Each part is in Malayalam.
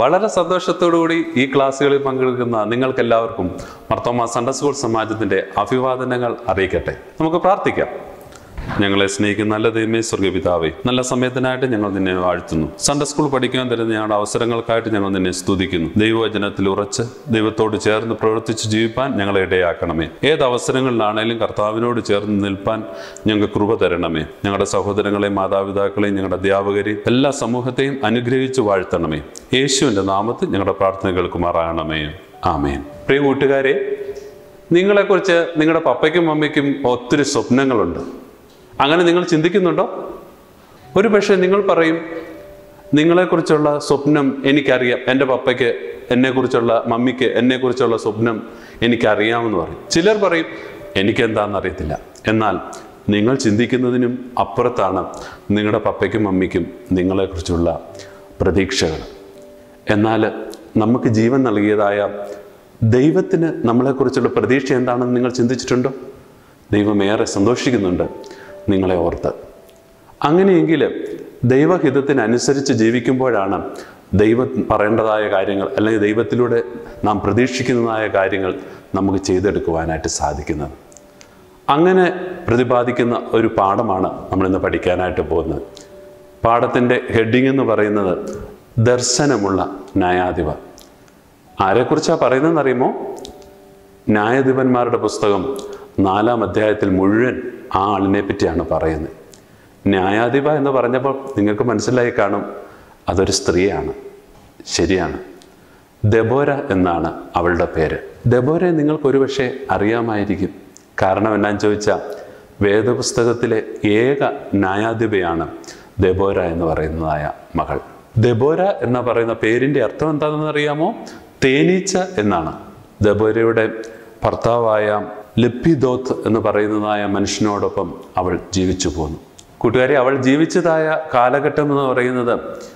വളരെ സന്തോഷത്തോടുകൂടി ഈ ക്ലാസ്സുകളിൽ പങ്കെടുക്കുന്ന നിങ്ങൾക്കെല്ലാവർക്കും മർത്തോമ സൺഡേ സ്കൂൾ സമാജത്തിന്റെ അഭിവാദനങ്ങൾ അറിയിക്കട്ടെ നമുക്ക് പ്രാർത്ഥിക്കാം ഞങ്ങളെ സ്നേഹിക്കുന്ന നല്ല ദൈവമേ സ്വർഗപിതാവേ നല്ല സമയത്തിനായിട്ട് ഞങ്ങൾ നിന്നെ വാഴ്ത്തുന്നു സൺഡേ സ്കൂൾ പഠിക്കാൻ തരുന്ന ഞങ്ങളുടെ അവസരങ്ങൾക്കായിട്ട് ഞങ്ങൾ നിന്നെ സ്തുതിക്കുന്നു ദൈവവചനത്തിൽ ഉറച്ച് ദൈവത്തോട് ചേർന്ന് പ്രവർത്തിച്ച് ജീവിപ്പാൻ ഞങ്ങളെ ഇടയാക്കണമേ ഏത് അവസരങ്ങളിലാണേലും കർത്താവിനോട് ചേർന്ന് നിൽപ്പാൻ ഞങ്ങൾക്ക് കൃപ തരണമേ ഞങ്ങളുടെ സഹോദരങ്ങളെയും മാതാപിതാക്കളെയും ഞങ്ങളുടെ അധ്യാപകരെയും എല്ലാ സമൂഹത്തെയും അനുഗ്രഹിച്ച് വാഴ്ത്തണമേ യേശുവിൻ്റെ നാമത്തിൽ ഞങ്ങളുടെ പ്രാർത്ഥന കേൾക്കുമാറാകണമേ ആമേൻ പ്രിയ കൂട്ടുകാരെ നിങ്ങളെക്കുറിച്ച് നിങ്ങളുടെ പപ്പയ്ക്കും മമ്മിക്കും ഒത്തിരി സ്വപ്നങ്ങളുണ്ട് അങ്ങനെ നിങ്ങൾ ചിന്തിക്കുന്നുണ്ടോ ഒരു പക്ഷേ നിങ്ങൾ പറയും നിങ്ങളെക്കുറിച്ചുള്ള സ്വപ്നം എനിക്കറിയാം എൻ്റെ പപ്പയ്ക്ക് എന്നെക്കുറിച്ചുള്ള മമ്മിക്ക് എന്നെക്കുറിച്ചുള്ള സ്വപ്നം എനിക്കറിയാമെന്ന് പറയും ചിലർ പറയും എനിക്കെന്താണെന്ന് അറിയത്തില്ല എന്നാൽ നിങ്ങൾ ചിന്തിക്കുന്നതിനും അപ്പുറത്താണ് നിങ്ങളുടെ പപ്പയ്ക്കും മമ്മിക്കും നിങ്ങളെക്കുറിച്ചുള്ള പ്രതീക്ഷകൾ എന്നാൽ നമുക്ക് ജീവൻ നൽകിയതായ ദൈവത്തിന് നമ്മളെക്കുറിച്ചുള്ള പ്രതീക്ഷ എന്താണെന്ന് നിങ്ങൾ ചിന്തിച്ചിട്ടുണ്ടോ ദൈവം ഏറെ സന്തോഷിക്കുന്നുണ്ട് നിങ്ങളെ ഓർത്ത് അങ്ങനെയെങ്കിൽ ദൈവഹിതത്തിനനുസരിച്ച് ജീവിക്കുമ്പോഴാണ് ദൈവം പറയേണ്ടതായ കാര്യങ്ങൾ അല്ലെങ്കിൽ ദൈവത്തിലൂടെ നാം പ്രതീക്ഷിക്കുന്നതായ കാര്യങ്ങൾ നമുക്ക് ചെയ്തെടുക്കുവാനായിട്ട് സാധിക്കുന്നത് അങ്ങനെ പ്രതിപാദിക്കുന്ന ഒരു പാഠമാണ് നമ്മളിന്ന് പഠിക്കാനായിട്ട് പോകുന്നത് പാഠത്തിൻ്റെ ഹെഡിങ് എന്ന് പറയുന്നത് ദർശനമുള്ള ന്യായാധിപ ആരെക്കുറിച്ചാണ് പറയുന്നതെന്ന് അറിയുമോ ന്യായാധിപന്മാരുടെ പുസ്തകം നാലാം അധ്യായത്തിൽ മുഴുവൻ ആ ആളിനെ പറ്റിയാണ് പറയുന്നത് ന്യായാധിപ എന്ന് പറഞ്ഞപ്പോൾ നിങ്ങൾക്ക് മനസ്സിലായി കാണും അതൊരു സ്ത്രീയാണ് ശരിയാണ് ദബോര എന്നാണ് അവളുടെ പേര് ദബോരെ നിങ്ങൾക്ക് ഒരുപക്ഷെ അറിയാമായിരിക്കും കാരണം എന്നാന്ന് ചോദിച്ചാൽ വേദപുസ്തകത്തിലെ ഏക ന്യായാധിപയാണ് ദബോര എന്ന് പറയുന്നതായ മകൾ ദബോര എന്ന പറയുന്ന പേരിൻ്റെ അർത്ഥം എന്താണെന്ന് അറിയാമോ തേനീച്ച എന്നാണ് ദബോരയുടെ ഭർത്താവായ ലിപ്പിദോത്ത് എന്ന് പറയുന്നതായ മനുഷ്യനോടൊപ്പം അവൾ ജീവിച്ചു പോന്നു കൂട്ടുകാരെ അവൾ ജീവിച്ചതായ കാലഘട്ടം എന്ന് പറയുന്നത്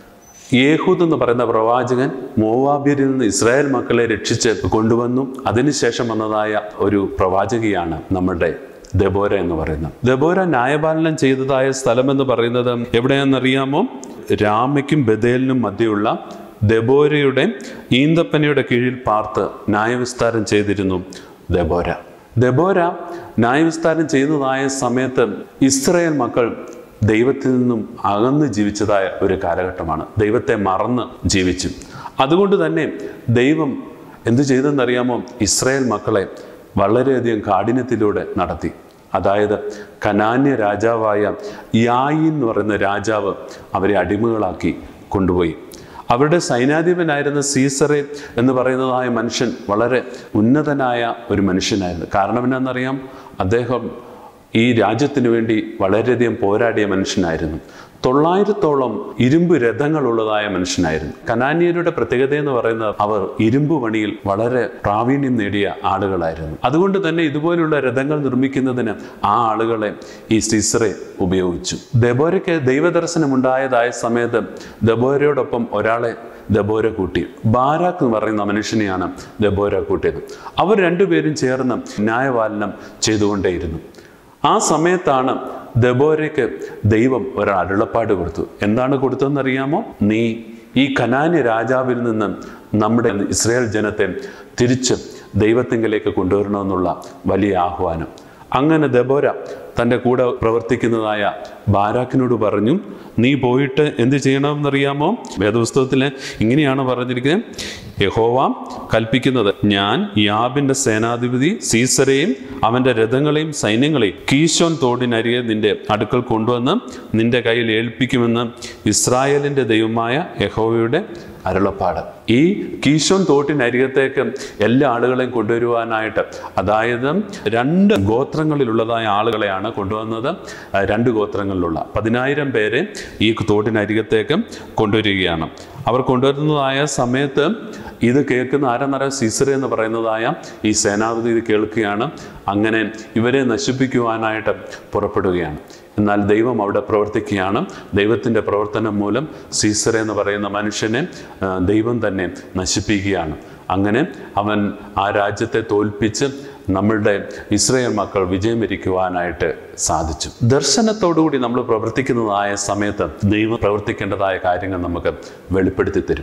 യേഹൂദ് എന്ന് പറയുന്ന പ്രവാചകൻ മോവാബ്യരിൽ നിന്ന് ഇസ്രായേൽ മക്കളെ രക്ഷിച്ച് കൊണ്ടുവന്നു അതിനുശേഷം വന്നതായ ഒരു പ്രവാചകിയാണ് നമ്മുടെ ദബോര എന്ന് പറയുന്നത് ദബോര ന്യായപാലനം ചെയ്തതായ സ്ഥലം എന്ന് പറയുന്നത് എവിടെയാണെന്നറിയാമോ രാമയ്ക്കും ബദേലിനും മധ്യയുള്ള ദബോരയുടെ ഈന്തപ്പനയുടെ കീഴിൽ പാർത്ത് ന്യായവിസ്താരം ചെയ്തിരുന്നു ദബോര ദബോര ന്യായവിസ്താരം ചെയ്യുന്നതായ സമയത്ത് ഇസ്രയേൽ മക്കൾ ദൈവത്തിൽ നിന്നും അകന്ന് ജീവിച്ചതായ ഒരു കാലഘട്ടമാണ് ദൈവത്തെ മറന്ന് ജീവിച്ചു അതുകൊണ്ട് തന്നെ ദൈവം എന്തു ചെയ്തെന്നറിയാമോ ഇസ്രായേൽ മക്കളെ വളരെയധികം കാഠിന്യത്തിലൂടെ നടത്തി അതായത് കനാന്യ രാജാവായ യായി എന്ന് പറയുന്ന രാജാവ് അവരെ അടിമകളാക്കി കൊണ്ടുപോയി അവരുടെ സൈന്യാധിപനായിരുന്ന സീസറെ എന്ന് പറയുന്നതായ മനുഷ്യൻ വളരെ ഉന്നതനായ ഒരു മനുഷ്യനായിരുന്നു കാരണം എന്നാണെന്നറിയാം അദ്ദേഹം ഈ രാജ്യത്തിനു വേണ്ടി വളരെയധികം പോരാടിയ മനുഷ്യനായിരുന്നു തൊള്ളായിരത്തോളം ഇരുമ്പ് രഥങ്ങളുള്ളതായ മനുഷ്യനായിരുന്നു കനാനിയരുടെ പ്രത്യേകത എന്ന് പറയുന്നത് അവർ ഇരുമ്പ് പണിയിൽ വളരെ പ്രാവീണ്യം നേടിയ ആളുകളായിരുന്നു അതുകൊണ്ട് തന്നെ ഇതുപോലുള്ള രഥങ്ങൾ നിർമ്മിക്കുന്നതിന് ആ ആളുകളെ ഈ സീസറെ ഉപയോഗിച്ചു ദബോരയ്ക്ക് ദൈവദർശനം ഉണ്ടായതായ സമയത്ത് ദബോരയോടൊപ്പം ഒരാളെ ദബോര കൂട്ടി ബാരാക്ക് എന്ന് പറയുന്ന മനുഷ്യനെയാണ് ദബോര കൂട്ടിയത് അവർ രണ്ടുപേരും ചേർന്ന് ന്യായപാലനം ചെയ്തുകൊണ്ടേയിരുന്നു ആ സമയത്താണ് ദബോരയ്ക്ക് ദൈവം ഒരു അരുളപ്പാട് കൊടുത്തു എന്താണ് കൊടുത്തതെന്നറിയാമോ നീ ഈ കനാന്യ രാജാവിൽ നിന്ന് നമ്മുടെ ഇസ്രായേൽ ജനത്തെ തിരിച്ച് ദൈവത്തിങ്കിലേക്ക് കൊണ്ടുവരണമെന്നുള്ള വലിയ ആഹ്വാനം അങ്ങനെ ദബോര തൻ്റെ കൂടെ പ്രവർത്തിക്കുന്നതായ ബാരാക്കിനോട് പറഞ്ഞു നീ പോയിട്ട് എന്ത് ചെയ്യണമെന്നറിയാമോ വേദപുസ്തകത്തിൽ ഇങ്ങനെയാണ് പറഞ്ഞിരിക്കുന്നത് യഹോവ കൽപ്പിക്കുന്നത് ഞാൻ യാബിന്റെ സേനാധിപതി സീസരെയും അവന്റെ രഥങ്ങളെയും സൈന്യങ്ങളെയും കീശോൻ തോടിനരികെ നിന്റെ അടുക്കൽ കൊണ്ടുവന്ന് നിന്റെ കയ്യിൽ ഏൽപ്പിക്കുമെന്ന് ഇസ്രായേലിന്റെ ദൈവമായ യഹോവയുടെ അരുളപ്പാട് ഈ കീശോൻ തോട്ടിനരികത്തേക്ക് എല്ലാ ആളുകളെയും കൊണ്ടുവരുവാനായിട്ട് അതായത് രണ്ട് ഗോത്രങ്ങളിലുള്ളതായ ആളുകളെയാണ് കൊണ്ടുവന്നത് ആ, രണ്ട് ഗോത്രങ്ങളിലുള്ള പതിനായിരം പേരെ ഈ തോട്ടിനരികത്തേക്ക് കൊണ്ടുവരികയാണ് അവർ കൊണ്ടുവരുന്നതായ സമയത്ത് ഇത് കേൾക്കുന്ന ആരെന്നറിയാം സീസറ എന്ന് പറയുന്നതായ ഈ സേനാപതി ഇത് കേൾക്കുകയാണ് അങ്ങനെ ഇവരെ നശിപ്പിക്കുവാനായിട്ട് പുറപ്പെടുകയാണ് എന്നാൽ ദൈവം അവിടെ പ്രവർത്തിക്കുകയാണ് ദൈവത്തിൻ്റെ പ്രവർത്തനം മൂലം സീസറ എന്ന് പറയുന്ന മനുഷ്യനെ ആ, ദൈവം തന്നെ നശിപ്പിക്കുകയാണ് അങ്ങനെ അവൻ ആ രാജ്യത്തെ തോൽപ്പിച്ച് നമ്മളുടെ ഇസ്രയേൽ മക്കൾ വിജയം വരിക്കുവാനായിട്ട് സാധിച്ചു ദർശനത്തോടുകൂടി നമ്മൾ പ്രവർത്തിക്കുന്നതായ സമയത്ത് ദൈവം പ്രവർത്തിക്കേണ്ടതായ കാര്യങ്ങൾ നമുക്ക് വെളിപ്പെടുത്തി തരും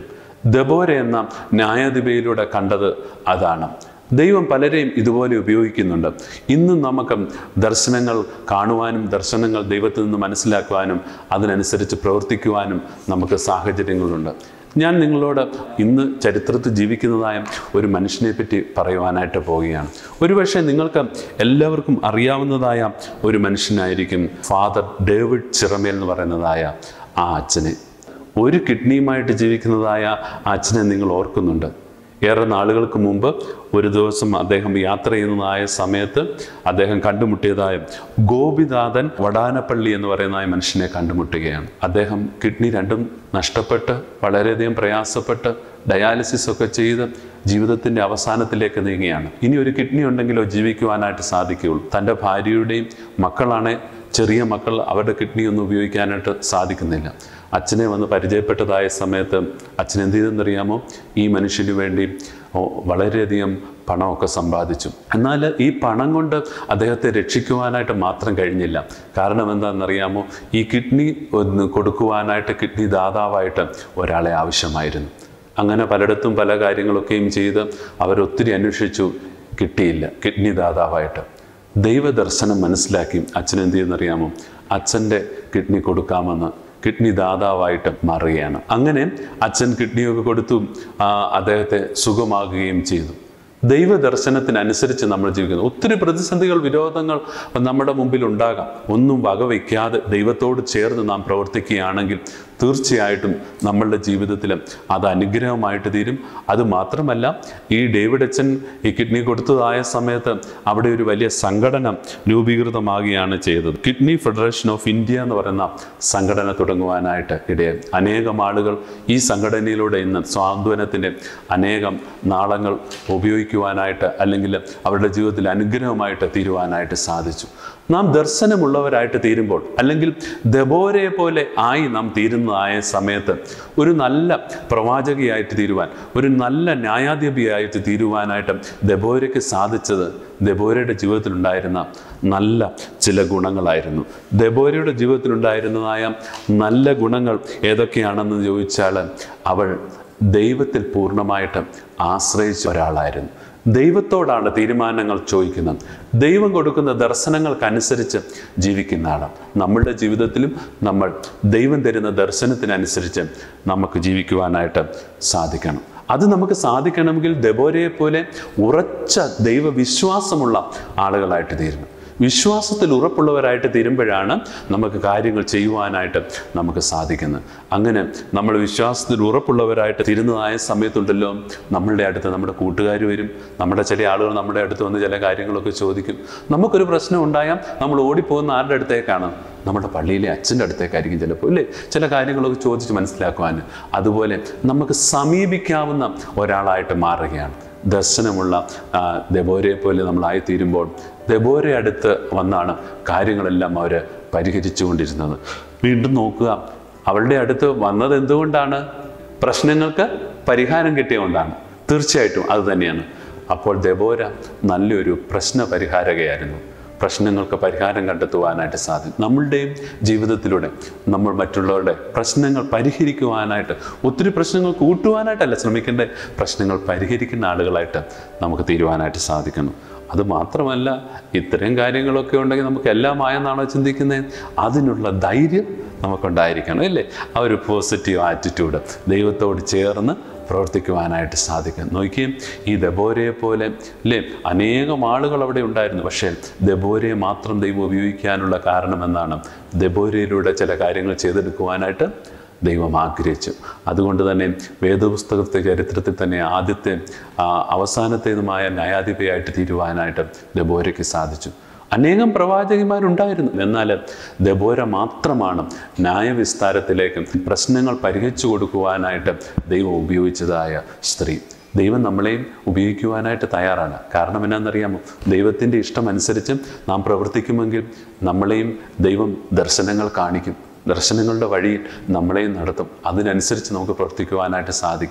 ദബോര എന്ന ന്യായാധിപയിലൂടെ കണ്ടത് അതാണ് ദൈവം പലരെയും ഇതുപോലെ ഉപയോഗിക്കുന്നുണ്ട് ഇന്നും നമുക്ക് ദർശനങ്ങൾ കാണുവാനും ദർശനങ്ങൾ ദൈവത്തിൽ നിന്ന് മനസ്സിലാക്കുവാനും അതിനനുസരിച്ച് പ്രവർത്തിക്കുവാനും നമുക്ക് സാഹചര്യങ്ങളുണ്ട് ഞാൻ നിങ്ങളോട് ഇന്ന് ചരിത്രത്തിൽ ജീവിക്കുന്നതായ ഒരു മനുഷ്യനെ പറ്റി പറയുവാനായിട്ട് പോവുകയാണ് ഒരുപക്ഷെ നിങ്ങൾക്ക് എല്ലാവർക്കും അറിയാവുന്നതായ ഒരു മനുഷ്യനായിരിക്കും ഫാദർ ഡേവിഡ് ചിറമേൽ എന്ന് പറയുന്നതായ ആ അച്ഛനെ ഒരു കിഡ്നിയുമായിട്ട് ജീവിക്കുന്നതായ ആ അച്ഛനെ നിങ്ങൾ ഓർക്കുന്നുണ്ട് ഏറെ നാളുകൾക്ക് മുമ്പ് ഒരു ദിവസം അദ്ദേഹം യാത്ര ചെയ്യുന്നതായ സമയത്ത് അദ്ദേഹം കണ്ടുമുട്ടിയതായ ഗോപിനാഥൻ വടാനപ്പള്ളി എന്ന് പറയുന്ന ആ മനുഷ്യനെ കണ്ടുമുട്ടുകയാണ് അദ്ദേഹം കിഡ്നി രണ്ടും നഷ്ടപ്പെട്ട് വളരെയധികം പ്രയാസപ്പെട്ട് ഡയാലിസിസ് ഒക്കെ ചെയ്ത് ജീവിതത്തിൻ്റെ അവസാനത്തിലേക്ക് നീങ്ങുകയാണ് ഇനി ഒരു കിഡ്നി ഉണ്ടെങ്കിലോ ജീവിക്കുവാനായിട്ട് സാധിക്കുകയുള്ളൂ തൻ്റെ ഭാര്യയുടെയും മക്കളാണ് ചെറിയ മക്കൾ അവരുടെ കിഡ്നി ഒന്നും ഉപയോഗിക്കാനായിട്ട് സാധിക്കുന്നില്ല അച്ഛനെ വന്ന് പരിചയപ്പെട്ടതായ സമയത്ത് അച്ഛൻ എന്ത് ചെയ്തെന്നറിയാമോ ഈ മനുഷ്യന് വേണ്ടി ഓ, വളരെയധികം പണമൊക്കെ സമ്പാദിച്ചു എന്നാൽ ഈ പണം കൊണ്ട് അദ്ദേഹത്തെ രക്ഷിക്കുവാനായിട്ട് മാത്രം കഴിഞ്ഞില്ല കാരണം എന്താണെന്നറിയാമോ ഈ കിഡ്നി ഒന്ന് കൊടുക്കുവാനായിട്ട് കിഡ്നി ദാതാവായിട്ട് ഒരാളെ ആവശ്യമായിരുന്നു അങ്ങനെ പലയിടത്തും പല കാര്യങ്ങളൊക്കെയും ചെയ്ത് അവരൊത്തിരി അന്വേഷിച്ചു കിട്ടിയില്ല കിഡ്നി ദാതാവായിട്ട് ദൈവദർശനം മനസ്സിലാക്കി അച്ഛൻ എന്ത് ചെയ്യുന്നറിയാമോ അച്ഛൻ്റെ കിഡ്നി കൊടുക്കാമെന്ന് കിഡ്നി ദാതാവായിട്ട് മാറുകയാണ് അങ്ങനെ അച്ഛൻ കിഡ്നിയൊക്കെ കൊടുത്തു ആ, അദ്ദേഹത്തെ സുഖമാകുകയും ചെയ്തു ദൈവദർശനത്തിനനുസരിച്ച് നമ്മൾ ജീവിക്കുന്നു ഒത്തിരി പ്രതിസന്ധികൾ വിരോധങ്ങൾ നമ്മുടെ മുമ്പിൽ ഉണ്ടാകാം ഒന്നും വകവയ്ക്കാതെ ദൈവത്തോട് ചേർന്ന് നാം പ്രവർത്തിക്കുകയാണെങ്കിൽ തീർച്ചയായിട്ടും നമ്മളുടെ ജീവിതത്തിൽ അത് അനുഗ്രഹമായിട്ട് തീരും അത് മാത്രമല്ല ഈ ഡേവിഡ് അച്ഛൻ ഈ കിഡ്നി കൊടുത്തതായ സമയത്ത് അവിടെ ഒരു വലിയ സംഘടന രൂപീകൃതമാകുകയാണ് ചെയ്തത് കിഡ്നി ഫെഡറേഷൻ ഓഫ് ഇന്ത്യ എന്ന് പറയുന്ന സംഘടന തുടങ്ങുവാനായിട്ട് ഇടയായി അനേകം ആളുകൾ ഈ സംഘടനയിലൂടെ ഇന്ന് സ്വാന്തനത്തിൻ്റെ അനേകം നാളങ്ങൾ ഉപയോഗിക്കുവാനായിട്ട് അല്ലെങ്കിൽ അവരുടെ ജീവിതത്തിൽ അനുഗ്രഹമായിട്ട് തീരുവാനായിട്ട് സാധിച്ചു നാം ദർശനമുള്ളവരായിട്ട് തീരുമ്പോൾ അല്ലെങ്കിൽ ദബോരയെ പോലെ ആയി നാം തീരുന്നതായ സമയത്ത് ഒരു നല്ല പ്രവാചകയായിട്ട് തീരുവാൻ ഒരു നല്ല ന്യായാധിപയായിട്ട് തീരുവാനായിട്ട് ദബോരയ്ക്ക് സാധിച്ചത് ദബോരയുടെ ജീവിതത്തിലുണ്ടായിരുന്ന നല്ല ചില ഗുണങ്ങളായിരുന്നു ദബോരയുടെ ജീവിതത്തിലുണ്ടായിരുന്നതായ നല്ല ഗുണങ്ങൾ ഏതൊക്കെയാണെന്ന് ചോദിച്ചാൽ അവൾ ദൈവത്തിൽ പൂർണ്ണമായിട്ട് ആശ്രയിച്ച ഒരാളായിരുന്നു ദൈവത്തോടാണ് തീരുമാനങ്ങൾ ചോദിക്കുന്നത് ദൈവം കൊടുക്കുന്ന ദർശനങ്ങൾക്കനുസരിച്ച് ജീവിക്കുന്ന ആളാണ് നമ്മളുടെ ജീവിതത്തിലും നമ്മൾ ദൈവം തരുന്ന ദർശനത്തിനനുസരിച്ച് നമുക്ക് ജീവിക്കുവാനായിട്ട് സാധിക്കണം അത് നമുക്ക് സാധിക്കണമെങ്കിൽ ദബോരയെ പോലെ ഉറച്ച ദൈവവിശ്വാസമുള്ള ആളുകളായിട്ട് തീരണം വിശ്വാസത്തിൽ ഉറപ്പുള്ളവരായിട്ട് തീരുമ്പോഴാണ് നമുക്ക് കാര്യങ്ങൾ ചെയ്യുവാനായിട്ട് നമുക്ക് സാധിക്കുന്നത് അങ്ങനെ നമ്മൾ വിശ്വാസത്തിൽ ഉറപ്പുള്ളവരായിട്ട് തീരുന്നതായ സമയത്തുണ്ടല്ലോ നമ്മളുടെ അടുത്ത് നമ്മുടെ കൂട്ടുകാർ വരും നമ്മുടെ ചില ആളുകൾ നമ്മുടെ അടുത്ത് വന്ന് ചില കാര്യങ്ങളൊക്കെ ചോദിക്കും നമുക്കൊരു പ്രശ്നം ഉണ്ടായാൽ നമ്മൾ ഓടിപ്പോകുന്ന ആരുടെ അടുത്തേക്കാണ് നമ്മുടെ പള്ളിയിലെ അച്ഛൻ്റെ അടുത്തേക്കായിരിക്കും ചിലപ്പോൾ ഇല്ലേ ചില കാര്യങ്ങളൊക്കെ ചോദിച്ച് മനസ്സിലാക്കുവാൻ അതുപോലെ നമുക്ക് സമീപിക്കാവുന്ന ഒരാളായിട്ട് മാറുകയാണ് ദർശനമുള്ള ആ, ദെബോരയെ പോലെ നമ്മളായിത്തീരുമ്പോൾ ദെബോര അടുത്ത് വന്നാണ് കാര്യങ്ങളെല്ലാം അവർ പരിഹരിച്ചുകൊണ്ടിരുന്നത് വീണ്ടും നോക്കുക അവളുടെ അടുത്ത് വന്നത് എന്തുകൊണ്ടാണ് പ്രശ്നങ്ങൾക്ക് പരിഹാരം കിട്ടിയതുകൊണ്ടാണ് തീർച്ചയായിട്ടും അത് തന്നെയാണ് അപ്പോൾ ദെബോര നല്ലൊരു പ്രശ്ന പരിഹാരകയായിരുന്നു പ്രശ്നങ്ങൾക്ക് പരിഹാരം കണ്ടെത്തുവാനായിട്ട് സാധിക്കും നമ്മളുടെയും ജീവിതത്തിലൂടെ നമ്മൾ മറ്റുള്ളവരുടെ പ്രശ്നങ്ങൾ പരിഹരിക്കുവാനായിട്ട് ഒത്തിരി പ്രശ്നങ്ങൾ കൂട്ടുവാനായിട്ടല്ല ശ്രമിക്കേണ്ട പ്രശ്നങ്ങൾ പരിഹരിക്കുന്ന ആളുകളായിട്ട് നമുക്ക് തീരുവാനായിട്ട് സാധിക്കണം അത് മാത്രമല്ല ഇത്തരം കാര്യങ്ങളൊക്കെ ഉണ്ടെങ്കിൽ നമുക്ക് എല്ലാമായെന്നാണോ ചിന്തിക്കുന്നത് അതിനുള്ള ധൈര്യം നമുക്കുണ്ടായിരിക്കണം അല്ലേ ആ ഒരു പോസിറ്റീവ് ആറ്റിറ്റ്യൂഡ് ദൈവത്തോട് ചേർന്ന് പ്രവർത്തിക്കുവാനായിട്ട് സാധിക്കും നോക്കിയും ഈ ദബോരയെ പോലെ അല്ലേ അനേകം ആളുകൾ അവിടെ ഉണ്ടായിരുന്നു പക്ഷേ ദബോരയെ മാത്രം ദൈവം ഉപയോഗിക്കാനുള്ള കാരണമെന്നാണ് ദബോരയിലൂടെ ചില കാര്യങ്ങൾ ചെയ്തെടുക്കുവാനായിട്ട് ദൈവം ആഗ്രഹിച്ചു അതുകൊണ്ട് തന്നെ വേദപുസ്തകത്തെ ചരിത്രത്തിൽ തന്നെ ആദ്യത്തെ ആ, അവസാനത്തേതുമായ ന്യായാധിപയായിട്ട് തീരുവാനായിട്ട് ദബോരയ്ക്ക് സാധിച്ചു അനേകം പ്രവാചകന്മാരുണ്ടായിരുന്നു എന്നാൽ ദബോര മാത്രമാണ് ന്യായവിസ്താരത്തിലേക്ക് പ്രശ്നങ്ങൾ പരിഹരിച്ചു കൊടുക്കുവാനായിട്ട് ദൈവം ഉപയോഗിച്ചതായ സ്ത്രീ ദൈവം നമ്മളെയും ഉപയോഗിക്കുവാനായിട്ട് തയ്യാറാണ് കാരണം എന്നാണെന്നറിയാമോ ദൈവത്തിൻ്റെ ഇഷ്ടമനുസരിച്ച് നാം പ്രവർത്തിക്കുമെങ്കിൽ നമ്മളെയും ദൈവം ദർശനങ്ങൾ കാണിക്കും ദർശനങ്ങളുടെ വഴിയിൽ നമ്മളെയും നടത്തും അതിനനുസരിച്ച് നമുക്ക് പ്രവർത്തിക്കുവാനായിട്ട് സാധിക്കും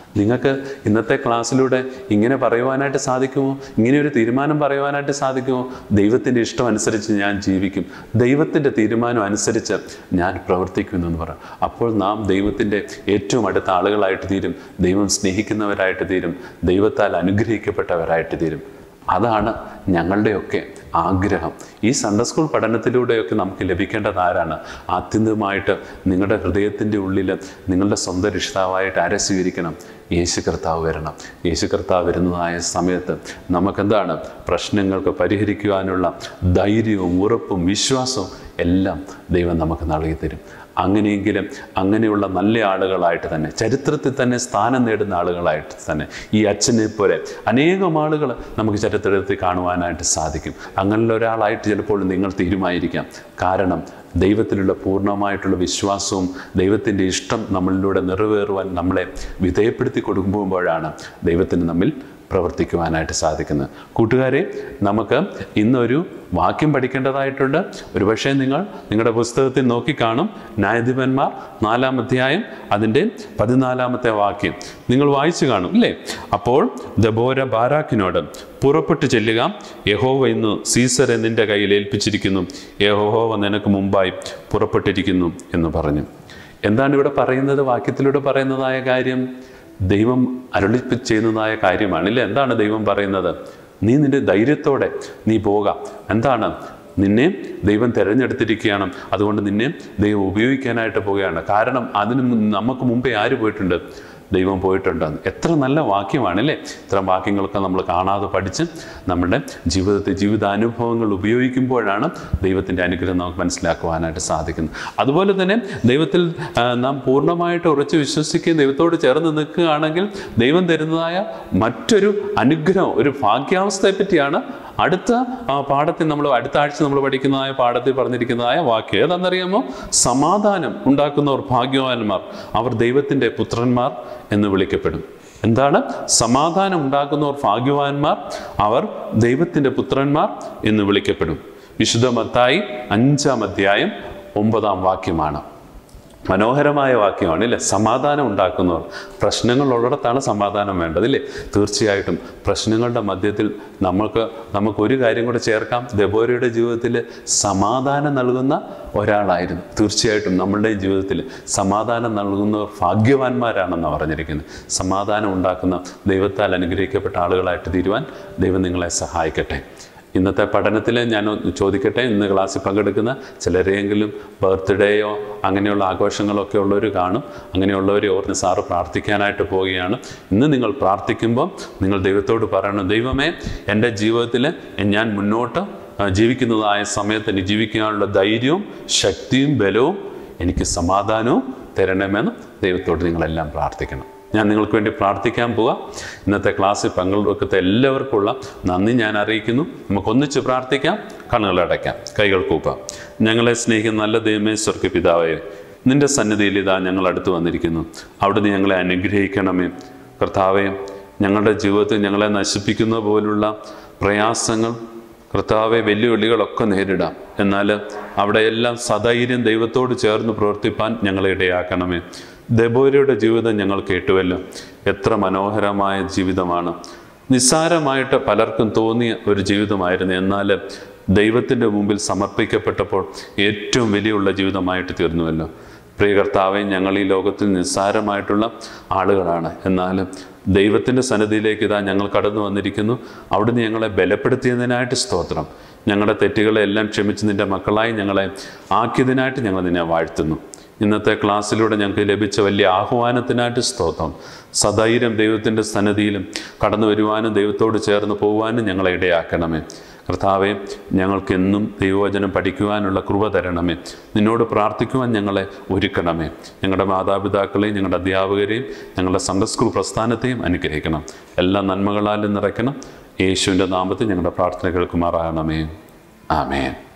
നിങ്ങൾക്ക് ഇന്നത്തെ ക്ലാസ്സിലൂടെ ഇങ്ങനെ പറയുവാനായിട്ട് സാധിക്കുമോ ഇങ്ങനെ ഒരു തീരുമാനം പറയുവാനായിട്ട് സാധിക്കുമോ ദൈവത്തിൻ്റെ ഇഷ്ടം അനുസരിച്ച് ഞാൻ ജീവിക്കും ദൈവത്തിൻ്റെ തീരുമാനം അനുസരിച്ച് ഞാൻ പ്രവർത്തിക്കുന്നു എന്ന് പറയാം അപ്പോൾ നാം ദൈവത്തിൻ്റെ ഏറ്റവും അടുത്ത ആളുകളായിട്ട് തീരും ദൈവം സ്നേഹിക്കുന്നവരായിട്ട് തീരും ദൈവത്താൽ അനുഗ്രഹിക്കപ്പെട്ടവരായിട്ട് തീരും അതാണ് ഞങ്ങളുടെയൊക്കെ ആഗ്രഹം ഈ സൺഡേ സ്കൂൾ പഠനത്തിലൂടെയൊക്കെ നമുക്ക് ലഭിക്കേണ്ടത് ആരാണ് ആത്യന്തികമായിട്ട് നിങ്ങളുടെ ഹൃദയത്തിൻ്റെ ഉള്ളിൽ നിങ്ങളുടെ സ്വന്തം രക്ഷിതാവായിട്ട് ആരെ സ്വീകരിക്കണം യേശു കർത്താവ് വരണം യേശു കർത്താവ് വരുന്നതായ സമയത്ത് നമുക്കെന്താണ് പ്രശ്നങ്ങൾക്ക് പരിഹരിക്കുവാനുള്ള ധൈര്യവും ഉറപ്പും വിശ്വാസവും എല്ലാം ദൈവം നമുക്ക് നൽകി തരും അങ്ങനെയെങ്കിലും അങ്ങനെയുള്ള നല്ല ആളുകളായിട്ട് തന്നെ ചരിത്രത്തിൽ തന്നെ സ്ഥാനം നേടുന്ന ആളുകളായിട്ട് തന്നെ ഈ അച്ഛനെ പോലെ അനേകം ആളുകൾ നമുക്ക് ചരിത്രത്തിൽ കാണുവാനായിട്ട് സാധിക്കും അങ്ങനെയുള്ള ഒരാളായിട്ട് ചിലപ്പോൾ നിങ്ങൾ തീരുമാനിക്കാം കാരണം ദൈവത്തിലുള്ള പൂർണ്ണമായിട്ടുള്ള വിശ്വാസവും ദൈവത്തിൻ്റെ ഇഷ്ടം നമ്മളിലൂടെ നിറവേറുവാൻ നമ്മളെ വിധേയപ്പെടുത്തി കൊടുക്കുമ്പോഴാണ് ദൈവത്തിന് നമ്മിൽ പ്രവർത്തിക്കുവാനായിട്ട് സാധിക്കുന്നത് കൂട്ടുകാരെ നമുക്ക് ഇന്നൊരു വാക്യം പഠിക്കേണ്ടതായിട്ടുണ്ട് ഒരുപക്ഷെ നിങ്ങൾ നിങ്ങളുടെ പുസ്തകത്തിൽ നോക്കിക്കാണും ന്യായാധിപന്മാർ നാലാം അധ്യായം അതിൻ്റെ പതിനാലാമത്തെ വാക്യം നിങ്ങൾ വായിച്ചു കാണും അല്ലേ അപ്പോൾ ദബോര ബാരാക്കിനോട് പുറപ്പെട്ടു ചെല്ലുക യഹോവ ഇന്ന് സീസറെ നിന്റെ കയ്യിൽ ഏൽപ്പിച്ചിരിക്കുന്നു യഹോവ നിനക്ക് മുമ്പായി പുറപ്പെട്ടിരിക്കുന്നു എന്ന് പറഞ്ഞു എന്താണ് ഇവിടെ പറയുന്നത് വാക്യത്തിലൂടെ പറയുന്നതായ കാര്യം ദൈവം അരുളിപ്പ് ചെയ്യുന്നതായ കാര്യമാണ് ഇല്ലേ എന്താണ് ദൈവം പറയുന്നത് നീ നിന്റെ ധൈര്യത്തോടെ നീ പോകാം എന്താണ് നിന്നെ ദൈവം തിരഞ്ഞെടുത്തിരിക്കുകയാണ് അതുകൊണ്ട് നിന്നെ ദൈവം ഉപയോഗിക്കാനായിട്ട് പോവുകയാണ് കാരണം അതിന് മുൻ- നമുക്ക് മുമ്പേ ആര് പോയിട്ടുണ്ട് ദൈവം പോയിട്ടുണ്ടെന്ന് എത്ര നല്ല വാക്യമാണല്ലേ ഇത്തരം വാക്യങ്ങളൊക്കെ നമ്മൾ കാണാതെ പഠിച്ച് നമ്മുടെ ജീവിതത്തെ ജീവിതാനുഭവങ്ങൾ ഉപയോഗിക്കുമ്പോഴാണ് ദൈവത്തിൻ്റെ അനുഗ്രഹം നമുക്ക് മനസ്സിലാക്കുവാനായിട്ട് സാധിക്കുന്നത് അതുപോലെ തന്നെ ദൈവത്തിൽ ആ, നാം പൂർണ്ണമായിട്ട് ഉറച്ച് വിശ്വസിക്കുകയും ദൈവത്തോട് ചേർന്ന് നിൽക്കുകയാണെങ്കിൽ ദൈവം തരുന്നതായ മറ്റൊരു അനുഗ്രഹം ഒരു ഭാഗ്യാവസ്ഥയെ പറ്റിയാണ് അടുത്ത ആ, പാഠത്തിൽ നമ്മൾ അടുത്ത ആഴ്ച നമ്മൾ പഠിക്കുന്നതായ പാഠത്തിൽ പറഞ്ഞിരിക്കുന്നതായ വാക്യം ഏതാണെന്നറിയാമോ സമാധാനം ഉണ്ടാക്കുന്നവർ ഭാഗ്യവാന്മാർ അവർ ദൈവത്തിൻ്റെ പുത്രന്മാർ എന്ന് വിളിക്കപ്പെടും എന്താണ് സമാധാനം ഉണ്ടാക്കുന്നവർ ഭാഗ്യവാന്മാർ അവർ ദൈവത്തിൻ്റെ പുത്രന്മാർ എന്ന് വിളിക്കപ്പെടും വിശുദ്ധ മത്തായി അഞ്ചാം അധ്യായം ഒമ്പതാം വാക്യമാണ് മനോഹരമായ വാക്യമാണ് ഇല്ലേ സമാധാനം ഉണ്ടാക്കുന്നവർ പ്രശ്നങ്ങൾ ഉള്ളിടത്താണ് സമാധാനം വേണ്ടത് ഇല്ലേ തീർച്ചയായിട്ടും പ്രശ്നങ്ങളുടെ മധ്യത്തിൽ നമുക്ക് നമുക്ക് ഒരു കാര്യം കൂടെ ചേർക്കാം ദബോരയുടെ ജീവിതത്തിൽ സമാധാനം നൽകുന്ന ഒരാളായിരുന്നു തീർച്ചയായിട്ടും നമ്മളുടെ ജീവിതത്തിൽ സമാധാനം നൽകുന്നവർ ഭാഗ്യവാന്മാരാണെന്ന് പറഞ്ഞിരിക്കുന്നത് സമാധാനം ഉണ്ടാക്കുന്ന ദൈവത്താൽ അനുഗ്രഹിക്കപ്പെട്ട ആളുകളായിട്ട് തീരുവാൻ ദൈവം നിങ്ങളെ സഹായിക്കട്ടെ ഇന്നത്തെ പഠനത്തിൽ ഞാൻ ഒന്ന് ചോദിക്കട്ടെ ഇന്ന് ക്ലാസ്സിൽ പങ്കെടുക്കുന്ന ചിലരെങ്കിലും ബർത്ത്ഡേയോ അങ്ങനെയുള്ള ആഘോഷങ്ങളൊക്കെ ഉള്ളവർ കാണും അങ്ങനെയുള്ളവരെ ഓർന്ന് സാറ് പ്രാർത്ഥിക്കാനായിട്ട് പോവുകയാണ് ഇന്ന് നിങ്ങൾ പ്രാർത്ഥിക്കുമ്പോൾ നിങ്ങൾ ദൈവത്തോട് പറയണം ദൈവമേ എൻ്റെ ജീവിതത്തിൽ ഞാൻ മുന്നോട്ട് ആ, ജീവിക്കുന്നതായ സമയത്ത് എനിക്ക് ജീവിക്കാനുള്ള ധൈര്യവും ശക്തിയും ബലവും എനിക്ക് സമാധാനവും തരണമെന്ന് ദൈവത്തോട് നിങ്ങളെല്ലാം പ്രാർത്ഥിക്കണം ഞാൻ നിങ്ങൾക്ക് വേണ്ടി പ്രാർത്ഥിക്കാൻ പോവാം ഇന്നത്തെ ക്ലാസ്സിൽ പങ്കെടുക്കുന്ന എല്ലാവർക്കുള്ള നന്ദി ഞാൻ അറിയിക്കുന്നു നമുക്ക് ഒന്നിച്ച് പ്രാർത്ഥിക്കാം കണ്ണുകൾ അടയ്ക്കാം കൈകൾ കൂപ്പാം ഞങ്ങളെ സ്നേഹിക്കുന്ന നല്ല ദൈവമേ സ്വർഗ പിതാവേ നിന്റെ സന്നിധിയിൽ ഇതാ ഞങ്ങൾ അടുത്ത് വന്നിരിക്കുന്നു അവിടുന്ന് ഞങ്ങളെ അനുഗ്രഹിക്കണമേ കർത്താവേ ഞങ്ങളുടെ ജീവിതത്തിൽ ഞങ്ങളെ നശിപ്പിക്കുന്ന പോലുള്ള പ്രയാസങ്ങൾ കർത്താവെ വെല്ലുവിളികളൊക്കെ നേരിടാം എന്നാൽ അവിടെയെല്ലാം സധൈര്യം ദൈവത്തോട് ചേർന്ന് പ്രവർത്തിപ്പാൻ ഞങ്ങളെ ഇടയാക്കണമേ ദബോരയുടെ ജീവിതം ഞങ്ങൾ കേട്ടുവല്ലോ എത്ര മനോഹരമായ ജീവിതമാണ് നിസ്സാരമായിട്ട് പലർക്കും തോന്നിയ ഒരു ജീവിതമായിരുന്നു എന്നാൽ ദൈവത്തിൻ്റെ മുമ്പിൽ സമർപ്പിക്കപ്പെട്ടപ്പോൾ ഏറ്റവും വലിയുള്ള ജീവിതമായിട്ട് തീർന്നുവല്ലോ പ്രിയ കർത്താവെ ഞങ്ങൾ ഈ ലോകത്തിൽ നിസ്സാരമായിട്ടുള്ള ആളുകളാണ് എന്നാൽ ദൈവത്തിൻ്റെ സന്നിധിയിലേക്ക് ഇതാ ഞങ്ങൾ കടന്നു വന്നിരിക്കുന്നു അവിടുന്ന് ഞങ്ങളെ ബലപ്പെടുത്തിയതിനായിട്ട് സ്തോത്രം ഞങ്ങളുടെ തെറ്റുകളെ എല്ലാം ക്ഷമിച്ച് നിൻ്റെ മക്കളായി ഞങ്ങളെ ആക്കിയതിനായിട്ട് ഞങ്ങൾ നിന്നെ വാഴ്ത്തുന്നു ഇന്നത്തെ ക്ലാസ്സിലൂടെ ഞങ്ങൾക്ക് ലഭിച്ച വലിയ ആഹ്വാനത്തിനായിട്ട് സ്തോത്രം സധൈര്യം ദൈവത്തിൻ്റെ സന്നദ്ധിയിലും കടന്നു വരുവാനും ദൈവത്തോട് ചേർന്ന് പോകുവാനും ഞങ്ങളെ ഇടയാക്കണമേ കർത്താവെ ഞങ്ങൾക്കെന്നും ദൈവവചനം പഠിക്കുവാനുള്ള കൃപ തരണമേ നിന്നോട് പ്രാർത്ഥിക്കുവാൻ ഞങ്ങളെ ഒരുക്കണമേ ഞങ്ങളുടെ മാതാപിതാക്കളെയും ഞങ്ങളുടെ അധ്യാപകരെയും ഞങ്ങളുടെ സൺഡേ സ്കൂൾ പ്രസ്ഥാനത്തെയും അനുഗ്രഹിക്കണം എല്ലാ നന്മകളാലും നിറയ്ക്കണം യേശുവിൻ്റെ നാമത്തിൽ ഞങ്ങളുടെ പ്രാർത്ഥന കേൾക്കുമാറാകണമേ ആമേൻ